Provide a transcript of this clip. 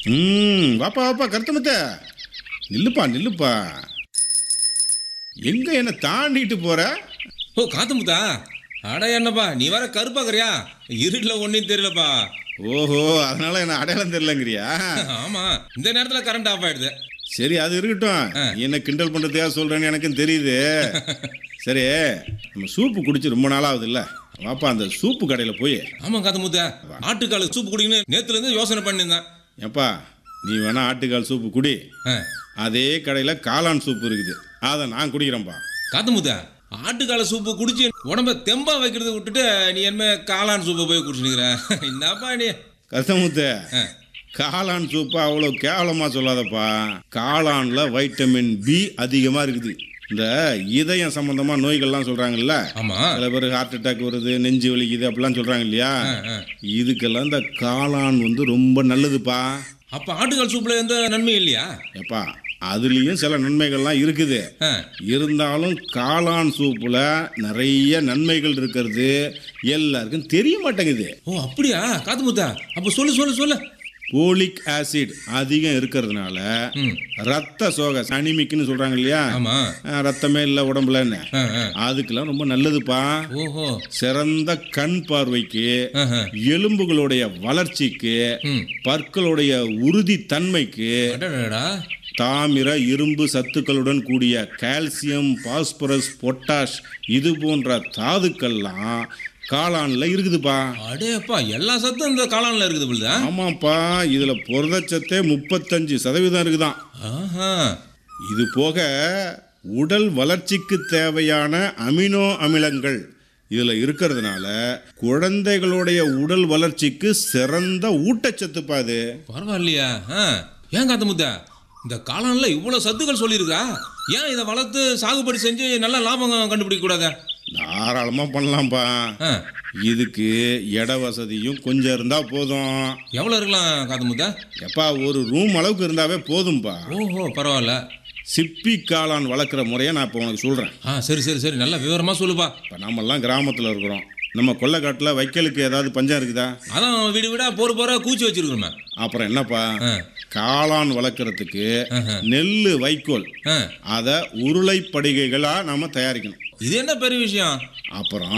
ம் வாப்பா வாப்பா கருத்தமுத்த நில்லுப்பா நில்லுப்பா எங்க என்ன தாண்டிட்டு போற ஓ காத்தமுத்தா அட என்னப்பா நீ வர கருப்பாக்குறியா இருட்டில் ஒன்றும் தெரியலப்பா ஓஹோ அதனால என்ன அடையாளம் தெரியலங்கிறியா ஆமா இந்த நேரத்தில் கரண்ட் ஆஃப் ஆயிடுது சரி அது இருக்கட்டும் என்ன கிண்டல் பண்றதுக்கா சொல்றேன்னு எனக்கும் தெரியுது சரி நம்ம சூப்பு குடிச்சு ரொம்ப நாள் ஆகுது இல்ல வாப்பா அந்த சூப்பு கடையில் போய் ஆமா காத்தமுத்தா ஆட்டுக்கால சூப்பு குடிக்கணும் நேத்துல இருந்து யோசனை பண்ணியிருந்தேன் ஏப்பா நீ வேணா ஆட்டுக்கால் சூப்பு குடி ஆ, அதே கடையில் காளான் சூப்பு இருக்குது அதை நான் குடிக்கிறேன்ப்பா காத்தமுத்தா ஆட்டுக்கால சூப்பு குடிச்சு உடம்ப தெம்பா வைக்கிறத விட்டுட்டு நீ என்ன காளான் சூப்பை போய் குடிச்சுனுக்கிற என்னப்பா நீ கருத்தமுத்து ஆ, காளான் சூப்பு அவ்வளோ கேவலமாக சொல்லாதப்பா காளானில் வைட்டமின் பி அதிகமாக இருக்குது இந்த இதயம் சம்பந்தமாக நோய்கள்லாம் சொல்கிறாங்கல்ல ஆமா சில பேர் ஹார்ட் அட்டாக் வருது நெஞ்சு வலிக்குது அப்படிலாம் சொல்கிறாங்க இல்லையா ஆ, ஆ. இதுக்கெல்லாம் இந்த காளான் வந்து ரொம்ப நல்லதுப்பா அப்ப ஆட்டுக்கால் சூப்புல எந்த நன்மையும் இல்லையா எப்பா அதுலேயும் சில நன்மைகள்லாம் இருக்குது ஆ, இருந்தாலும் காளான் சூப்பில் நிறைய நன்மைகள் இருக்கிறது எல்லாருக்கும் தெரிய மாட்டேங்குது ஓ அப்படியா காத்தமுத்தா அப்ப சொல்லு சொல்லு சொல்லு போலிக் ஆசிட் அதிகம் இருக்கிறதுனால ம் ரத்த சோகை அனிமிக்னு சொல்கிறாங்க இல்லையா ஆமா அஹ் ரத்தமே இல்லை உடம்புலன்னு ஆ, ஆ. அதுக்கெல்லாம் ரொம்ப நல்லதுப்பா ஓஹோ சிறந்த கண் பார்வைக்கு ஆஹா. எலும்புகளுடைய வளர்ச்சிக்கு ம் பற்களுடைய உறுதி தன்மைக்கு அடடடா தாமிர இரும்பு சத்துக்களுடன் கூடிய கால்சியம் பாஸ்பரஸ் பொட்டாஷ் இது போன்ற தாதுக்கள்லாம் காளான்ல இருக்குதுப்பா அடேப்பா எல்லா சத்தும் இந்த காளான்ல இருக்குது புள்ளுதா ஆமாப்பா இதுல புரதச்சத்தே முப்பத்தஞ்சு சதவீதம் இருக்குதாம் ஆஹா இது போக உடல் வளர்ச்சிக்கு தேவையான அமினோ அமிலங்கள் இதில் இருக்கிறதுனால குழந்தைகளுடைய உடல் வளர்ச்சிக்கு சிறந்த ஊட்டச்சத்துப்பா இது பரவாயில்லையா ஆ ஏன் காத்தமுத்தா இந்த காளான்ல இவ்வளவு சத்துக்கள் சொல்லியிருக்கா ஏன் இதை வளர்த்து சாகுபடி செஞ்சு நல்ல லாபம் கண்டுபிடிக்க கூடாதா தாராளமாக பண்ணலாம்ப்பா ஆ இதுக்கு இட வசதியும் கொஞ்சம் இருந்தால் போதும் எவ்வளோ இருக்கலாம் காத்தமுத்தா எப்பா ஒரு ரூம் அளவுக்கு இருந்தாவே போதும்பா ஓஹோ பரவாயில்ல சிப்பி காளான் வளர்க்குற முறையை நான் இப்போ உனக்கு சொல்கிறேன் ஆ சரி சரி சரி நல்லா விவரமா சொல்லுப்பா இப்போ நம்மெல்லாம் கிராமத்தில் இருக்கிறோம் நம்ம கொல்லைக்காட்டில் வைக்கலுக்கு ஏதாவது பஞ்சம் இருக்குதா அதான் வீடு வீடா போற போற கூச்சி வச்சிருக்கோமே அப்புறம் என்னப்பா ஆ காளான் வளர்க்குறதுக்கு ஆஹா. நெல் வைக்கோல் ஆ அதை உருளைப்படிகைகளாக நம்ம தயாரிக்கணும் இது என்ன பெரிய விஷயம் அப்புறம்